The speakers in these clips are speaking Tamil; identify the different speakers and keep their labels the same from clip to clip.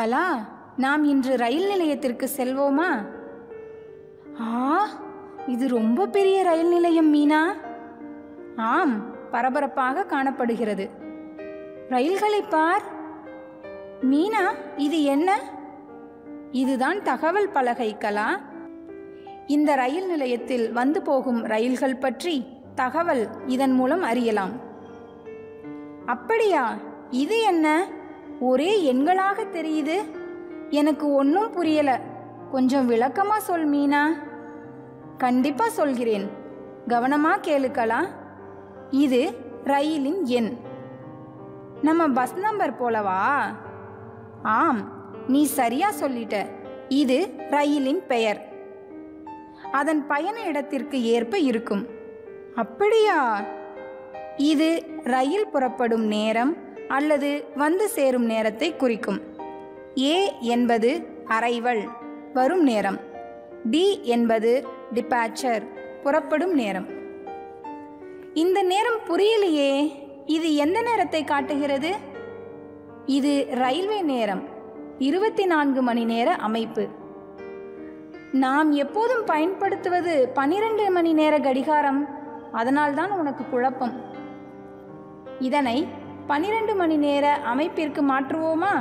Speaker 1: கலா நாம் இன்று ரயில் நிலையத்திற்கு செல்வோமா ஆ இது ரொம்ப பெரிய ரயில் நிலையம் மீனா ஆம் பரபரப்பாக காணப்படுகிறது ரயில்களை பார் மீனா இது என்ன இதுதான் தகவல் பலகை கலா இந்த ரயில் நிலையத்தில் வந்து போகும் ரயில்கள் பற்றி தகவல் இதன் மூலம் அறியலாம் அப்படியா இது என்ன ஒரே எண்களாக தெரியுது எனக்கு ஒன்றும் புரியல கொஞ்சம் விளக்கமா சொல் மீனா கண்டிப்பா சொல்கிறேன் கவனமா கேளுக்கலா இது ரயிலின் எண் நம்ம பஸ் நம்பர் போலவா ஆம் நீ சரியா சொல்லிட்ட இது ரயிலின் பெயர் அதன் பயண இடத்திற்கு ஏற்ப இருக்கும் அப்படியா இது ரயில் புறப்படும் நேரம் அல்லது வந்து சேரும் நேரத்தை குறிக்கும் ஏ என்பது அரைவல் வரும் நேரம் டி என்பது டிபாச்சர் புறப்படும் நேரம் இந்த நேரம் புரியலையே இது எந்த நேரத்தை காட்டுகிறது இது ரயில்வே நேரம் இருபத்தி நான்கு மணி நேர அமைப்பு நாம் எப்போதும் பயன்படுத்துவது பனிரெண்டு மணி நேர கடிகாரம் அதனால்தான் உனக்கு குழப்பம் இதனை பனிரெண்டு மணி நேர அமைப்பிற்கு மாற்றுவோமா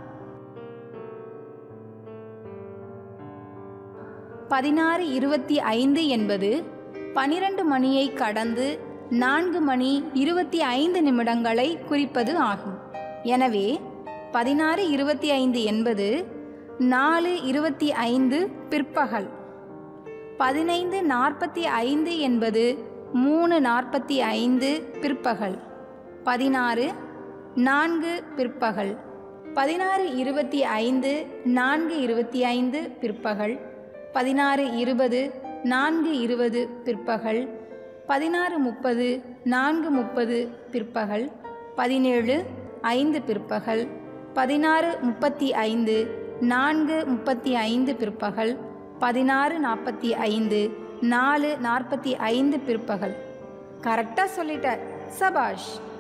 Speaker 1: பதினாறு இருபத்தி ஐந்து என்பது பனிரெண்டு மணியை கடந்து நான்கு மணி இருபத்தி ஐந்து நிமிடங்களை குறிப்பது ஆகும் எனவே பதினாறு இருபத்தி ஐந்து என்பது நாலு இருபத்தி ஐந்து பிற்பகல் பதினைந்து நாற்பத்தி ஐந்து என்பது மூணு நாற்பத்தி ஐந்து பிற்பகல் பதினாறு நான்கு பிற்பகல் பதினாறு இருபத்தி ஐந்து நான்கு இருபத்தி ஐந்து பிற்பகல் பதினாறு இருபது நான்கு இருபது பிற்பகல் பதினாறு முப்பது நான்கு முப்பது பிற்பகல் பதினேழு ஐந்து பிற்பகல் பதினாறு முப்பத்தி ஐந்து நான்கு முப்பத்தி ஐந்து பிற்பகல் பதினாறு நாற்பத்தி ஐந்து நாலு நாற்பத்தி ஐந்து பிற்பகல் கரெக்டாக சொல்லிட்ட சபாஷ்